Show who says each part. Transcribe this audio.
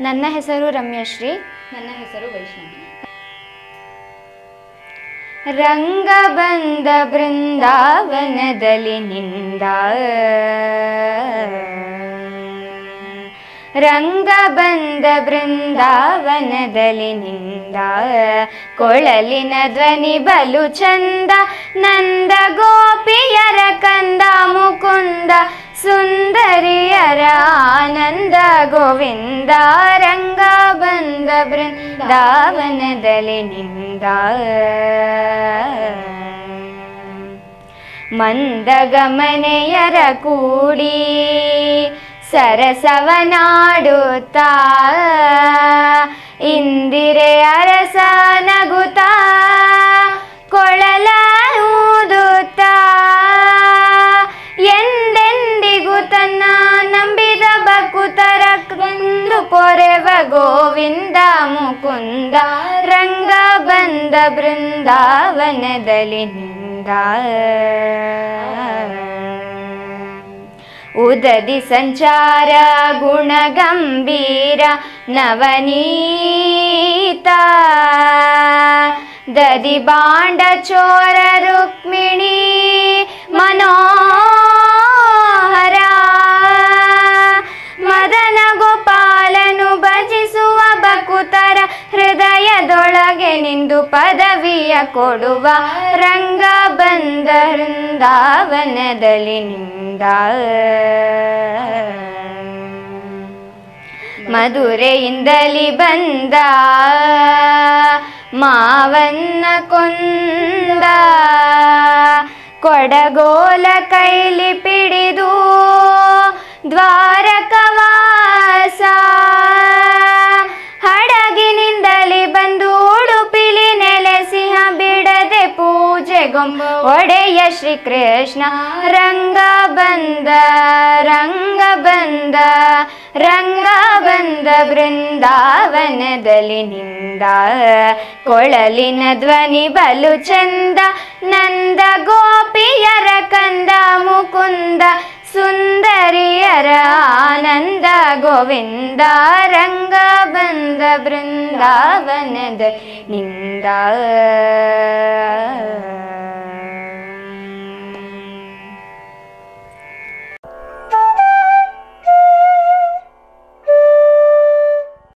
Speaker 1: ನನ್ನ ಹೆಸರು ರಮ್ಯಶ್ರೀ
Speaker 2: ನನ್ನ ಹೆಸರು ವೈಷ್ಣವಿ
Speaker 1: ರಂಗ ಬಂದ ಬೃಂದಾವನದಲ್ಲಿ ನಿಂದ ರಂಗ ಬಂದ ಬೃಂದಾವನದಲ್ಲಿ ನಿಂದ ಕೊಳಲಿನ ಧ್ವನಿ ಬಲು ಚಂದ ನಂದ ಗೋಪಿಯರ ಕಂದ ಮುಕುಂದ ಸುಂದರಿಯರ ಆನಂದ ಗೋವಿಂದ ರಂಗ ಬಂದ ಬೃಂದಾವನದಲ್ಲಿ ನಿಂದ ಮಂದಗಮನೆಯರ ಕೂಡಿ ಸರಸವನಾಡುತ್ತಾ ಇಂದಿರೆ ಅರಸ ನಗುತ್ತಾ ಕೊಳಲ ಊದುತ್ತಾ ಎಂದೆಂದಿಗೂ ತನ್ನ ನಂಬಿದ ಬಕುತರ ಕಂದು ಪೊರೆವ ಗೋವಿಂದ ಮುಕುಂದ ರಂಗ ಬಂದ ಬೃಂದಾವನದಲ್ಲಿ ನಿಂದ ಉದದಿ ಸಂಚಾರ ಗುಣಗಂಭೀರ ನವನೀತ ದದಿ ಬಾಂಡ ಚೋರ ರುಕ್ಮಿಣಿ ಮನೋಹರ ಮದನ ಗೋಪಾಲನು ಭಜಿಸುವ ಬಕುತರ ಹೃದಯದೊಳಗೆ ನಿಂದು ಪದವಿಯ ಕೊಡುವ ರಂಗ ಬಂದ ವೃಂದಾವನದಲ್ಲಿ ನಿಂದ ಮಧುರೆಯಿಂದಲಿ ಬಂದ ಮಾವನ್ನ ಕೊಂದ ಕೊಡಗೋಲ ಕೈಲಿ ಪಿಡಿದು ದ್ವಾರಕವಾಸ ಹಡಗಿನಿಂದಲಿ ಬಂದು ಉಡುಪಿಲಿ ನೆಲೆಸಿಹ ಬಿಡದೆ ಪೂಜೆಗೊಂಬ ಒಡೆಯ ಶ್ರೀಕೃಷ್ಣ ರಂಗ ಬಂದ ರಂಗ ಬಂದ ರಂಗ ಬಂದ ಬೃಂದಾವನದಲ್ಲಿ ನಿಂದ ಕೊಳಲಿನ ಧ್ವನಿ ಬಲು ಚಂದ ನಂದ ಗೋಪಿಯರ ಕಂದ ಮುಕುಂದ ಸುಂದರಿಯರ ಆನಂದ ಗೋವಿಂದ ರಂಗ ಬಂದ ಬೃಂದಾವನದ ನಿಂದ